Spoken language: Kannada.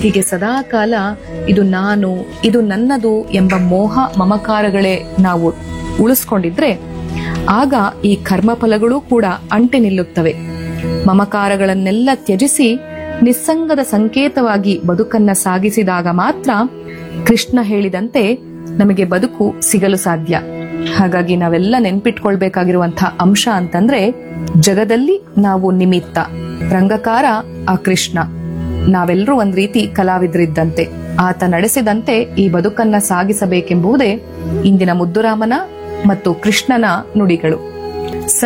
ಹೀಗೆ ಸದಾ ಕಾಲ ಇದು ನಾನು ಇದು ನನ್ನದು ಎಂಬ ಮೋಹ ಮಮಕಾರಗಳೇ ನಾವು ಉಳಿಸ್ಕೊಂಡಿದ್ರೆ ಆಗ ಈ ಕರ್ಮಫಲಗಳು ಕೂಡ ಅಂಟಿ ನಿಲ್ಲುತ್ತವೆ ಮಮಕಾರಗಳನ್ನೆಲ್ಲ ತ್ಯಜಿಸಿ ನಿಸ್ಸಂಗದ ಸಂಕೇತವಾಗಿ ಬದುಕನ್ನ ಸಾಗಿಸಿದಾಗ ಮಾತ್ರ ಕೃಷ್ಣ ಹೇಳಿದಂತೆ ನಮಗೆ ಬದುಕು ಸಿಗಲು ಸಾಧ್ಯ ಹಾಗಾಗಿ ನಾವೆಲ್ಲ ನೆನ್ಪಿಟ್ಕೊಳ್ಬೇಕಾಗಿರುವಂತಹ ಅಂಶ ಅಂತಂದ್ರೆ ಜಗದಲ್ಲಿ ನಾವು ನಿಮಿತ್ತ ರಂಗಕಾರ ಆ ಕೃಷ್ಣ ನಾವೆಲ್ಲರೂ ಒಂದ್ ರೀತಿ ಕಲಾವಿದರಿದ್ದಂತೆ ಆತ ನಡೆಸಿದಂತೆ ಈ ಬದುಕನ್ನ ಸಾಗಿಸಬೇಕೆಂಬುದೇ ಇಂದಿನ ಮುದ್ದುರಾಮನ ಮತ್ತು ಕೃಷ್ಣನ ನುಡಿಗಳು